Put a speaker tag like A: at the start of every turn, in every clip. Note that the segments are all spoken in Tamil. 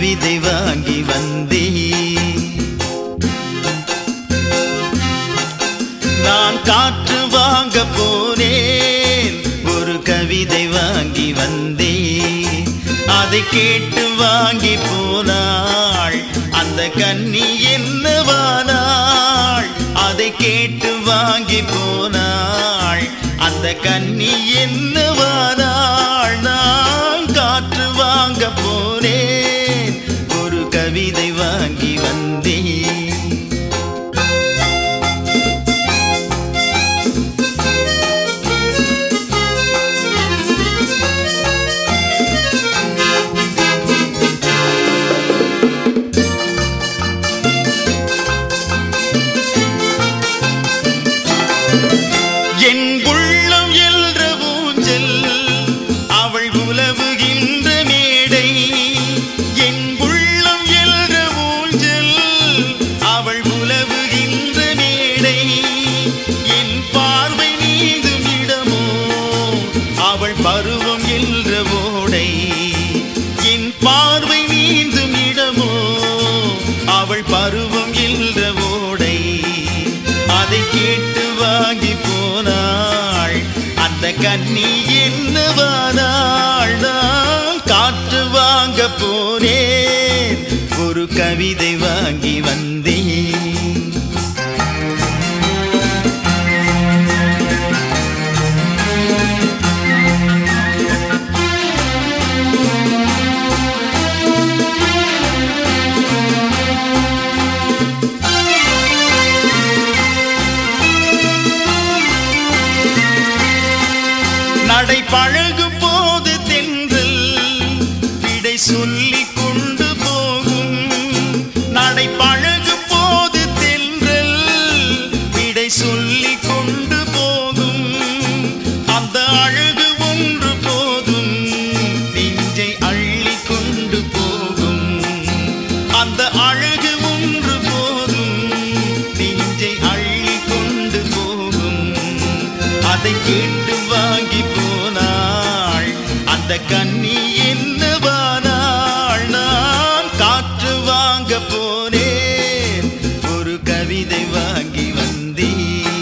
A: கவிதை வாங்கி வந்தேன் நான் காற்று வாங்க போனேன் ஒரு கவிதை வாங்கி வந்தேன் அதை கேட்டு வாங்கி போனாள் அந்த கன்னி என்னவானாள் அதை கேட்டு வாங்கி போனாள் அந்த கன்னி என்னவானாள் நான் காற்று வாங்க போனேன் ஒரு கவிதை வாங்கி வந்தேன் என் உள்ளம் எல்ற ஊஞ்சல் அவள் உலவுகின்ற மேடை என் உள்ளம் எல்ற ஊஞ்சல் அவள் உலவுகின்ற மேடை என் பார்வை நீந்தும் இடமோ அவள் பருவம் எல்ற ஓடை என் பார்வை நீந்தும் இடமோ அவள் பருவம் எல்ற ஓடை அதை கேட்டு வாங்கி போனாள் அந்த கன்னி என்னவானாள் நான் காற்று வாங்க போனேன் ஒரு கவிதை வாங்கி வந்தேன் நடை பழகும் போது தென்றல் விடை சொல்லிக் கொண்டு போகும் நடை பழகும் போது தென்றல் விடை சொல்லிக் கொண்டு போகும் அந்த அழகு ஒன்று போதும் நெஞ்சை அள்ளி கொண்டு போகும் அந்த அழகு ஒன்று போதும் நெஞ்சை அள்ளி கொண்டு போகும் அதை கேட்டு வாங்கி போனாள் அந்த கன்னி என்னவானாள் நான் காற்று வாங்க போனேன் ஒரு கவிதை வாங்கி வந்தேன்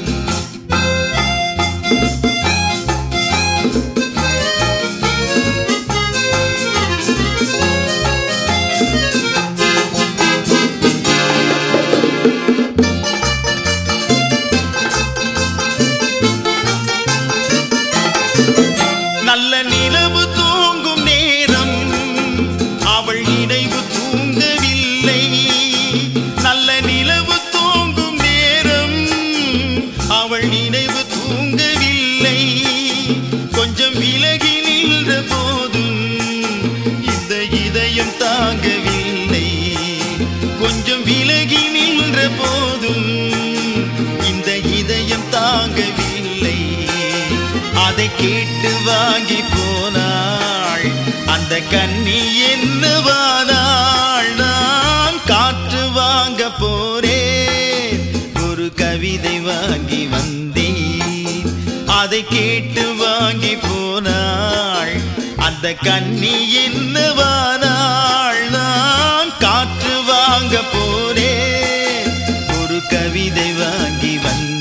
A: நல்ல நிலவு தூங்கும் நேரம் அவள் நினைவு தூங்கவில்லை நல்ல நிலவு தூங்கும் நேரம் அவள் நினைவு தூங்கவில்லை கொஞ்சம் விலகி நின்ற போதும் இந்த இதயம் தாங்கவில்லை கொஞ்சம் விலகி நின்ற போதும் இந்த இதயம் தாங்கவில்லை அதை கேட்டு வாங்கி போனாள் அந்த கன்னி என்னவானாள் நான் காற்று வாங்க போறேன் ஒரு கவிதை வாங்கி வந்தேன் அதை கேட்டு வாங்கி போனாள் அந்த கன்னி என்னவானாள் நான் காற்று வாங்க போறேன் ஒரு கவிதை வாங்கி வந்தேன்